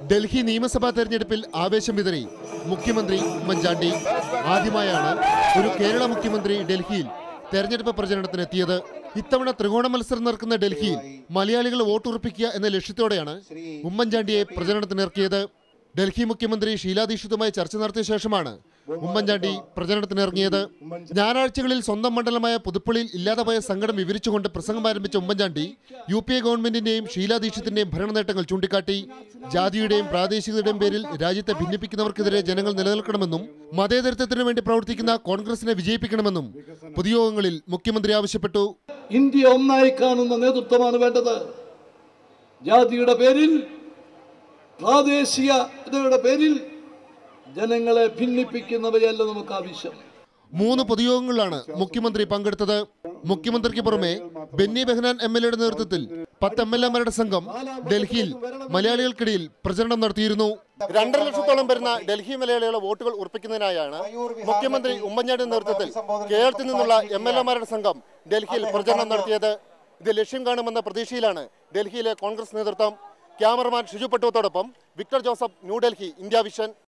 ഡൽഹി നിയമസഭാ തെരഞ്ഞെടുപ്പിൽ ആവേശം വിതറി മുഖ്യമന്ത്രി ഉമ്മൻചാണ്ടി ആദ്യമായാണ് ഒരു കേരള മുഖ്യമന്ത്രി ഡൽഹിയിൽ തെരഞ്ഞെടുപ്പ് പ്രചരണത്തിനെത്തിയത് ഇത്തവണ ത്രികോണ മത്സരം നടക്കുന്ന ഡൽഹിയിൽ മലയാളികൾ വോട്ടുറപ്പിക്കുക എന്ന ലക്ഷ്യത്തോടെയാണ് ഉമ്മൻചാണ്ടിയെ പ്രചരണത്തിനിറക്കിയത് ഡൽഹി മുഖ്യമന്ത്രി ഷീലാ ദീക്ഷിതുമായി ചർച്ച നടത്തിയ ശേഷമാണ് ഉമ്മൻചാണ്ടി പ്രചരണത്തിനിറങ്ങിയത് ഞായറാഴ്ചകളിൽ സ്വന്തം മണ്ഡലമായ പുതുപ്പള്ളിയിൽ ഇല്ലാതെ പോയ സങ്കടം വിവരിച്ചുകൊണ്ട് പ്രസംഗം ആരംഭിച്ച ഉമ്മൻചാണ്ടി യു പി എ ഗവൺമെന്റിന്റെയും ഷീലാ ദീക്ഷിത്തിന്റെയും ഭരണ നേട്ടങ്ങൾ ചൂണ്ടിക്കാട്ടി ജാതിയുടെയും പ്രാദേശികതയുടെയും പേരിൽ രാജ്യത്തെ ഭിന്നിപ്പിക്കുന്നവർക്കെതിരെ ജനങ്ങൾ നിലനിൽക്കണമെന്നും മതേതരത്വത്തിനു വേണ്ടി പ്രവർത്തിക്കുന്ന കോൺഗ്രസിനെ വിജയിപ്പിക്കണമെന്നും പൊതുയോഗങ്ങളിൽ മുഖ്യമന്ത്രി ആവശ്യപ്പെട്ടു ഇന്ത്യ ഒന്നായി കാണുന്ന നേതൃത്വമാണ് വേണ്ടത് ജാതിയുടെ പേരിൽ പ്രാദേശികതയുടെ പേരിൽ ജനങ്ങളെ ഭിന്നിപ്പിക്കുന്നവയല്ല നമുക്ക് ആവശ്യം മൂന്ന് പൊതുയോഗങ്ങളിലാണ് മുഖ്യമന്ത്രി പങ്കെടുത്തത് മുഖ്യമന്ത്രിക്ക് പുറമെ ബെന്നി ബെഹനാൻ എം എൽ എയുടെ നേതൃത്വത്തിൽ പത്ത് എം എൽ എമാരുടെ സംഘം ഡൽഹിയിൽ മലയാളികൾക്കിടയിൽ പ്രചരണം നടത്തിയിരുന്നു രണ്ടര ലക്ഷത്തോളം വരുന്ന ഡൽഹി മലയാളികളെ വോട്ടുകൾ ഉറപ്പിക്കുന്നതിനായാണ് മുഖ്യമന്ത്രി ഉമ്മൻചാണ്ടി നേതൃത്വത്തിൽ കേരളത്തിൽ നിന്നുള്ള എം എൽ എമാരുടെ സംഘം ഡൽഹിയിൽ പ്രചരണം നടത്തിയത് ഇത് ലക്ഷ്യം കാണുമെന്ന പ്രതീക്ഷയിലാണ് ഡൽഹിയിലെ കോൺഗ്രസ് നേതൃത്വം ക്യാമറമാൻ ഷിജു പട്ടുവത്തോടൊപ്പം Victor Joseph New Delhi India vision